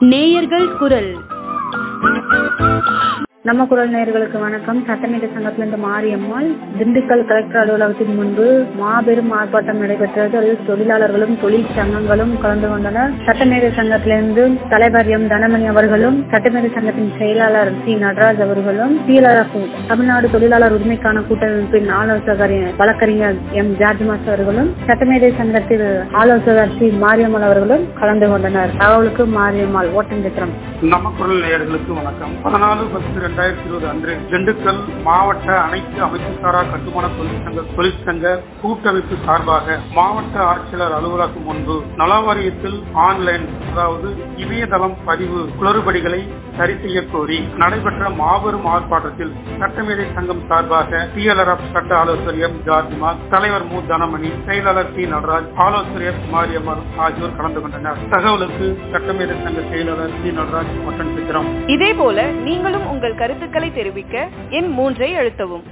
நேயர்கள் குரல் நம்ம குரல் நேயர்களுக்கு வணக்கம் சட்டமேத சங்கத்திலிருந்து மாரியம்மாள் திண்டுக்கல் கலெக்டர் அலுவலகத்தின் முன்பு மாபெரும் ஆர்ப்பாட்டம் நடைபெற்றது அதில் தொழிலாளர்களும் தொழில் சங்கங்களும் கலந்து கொண்டனர் சட்டமேத சங்கத்திலிருந்து தலைவர் எம் தனமணி அவர்களும் சட்டமேத சங்கத்தின் செயலாளர் சி நடராஜ் அவர்களும் டிஎல்ஆர்எஃப் தமிழ்நாடு தொழிலாளர் உரிமைக்கான கூட்டமைப்பின் ஆலோசகர் வழக்கறிஞர் எம் ஜார்ஜ் மாஸ் அவர்களும் சட்டமேதை சங்கத்தில் ஆலோசகர் சி மாரியம்மாள் அவர்களும் கலந்து கொண்டனர் தகவலுக்கு மாரியம்மாள் ஓட்டஞ்சத்திரம் நம்ம குரல் நேயர்களுக்கு வணக்கம் பதினாலு பத்து இரண்டாயிரத்தி இருபது அன்று திண்டுக்கல் மாவட்ட அனைத்து அமைப்புசாரா கட்டுமான தொழிற்சங்க தொழிற்சங்க கூட்டமைப்பு சார்பாக மாவட்ட ஆட்சியர் அலுவலகம் முன்பு நலவாரியத்தில் ஆன்லைன் அதாவது இணையதளம் பதிவு குளறுபடிகளை சரி செய்ய கோரி நடைபெற்ற மாபெரும் ஆர்ப்பாட்டத்தில் சட்டமேதை சங்கம் சார்பாக டிஎல்ஆர்எஃப் சட்ட ஆலோசகர் எம் ஜார்ஜிமார் தலைவர் மு தனமணி செயலாளர் சி நடராஜ் ஆலோசகர் மாரியம்மர் ஆகியோர் கலந்து கொண்டனர் தகவலுக்கு சட்டமேதை சங்க செயலாளர் சி நடராஜ் மற்றும் சித்திரம் இதேபோல நீங்களும் உங்கள் கருத்துக்களை தெரிவிக்க எண் மூன்றை அழுத்தவும்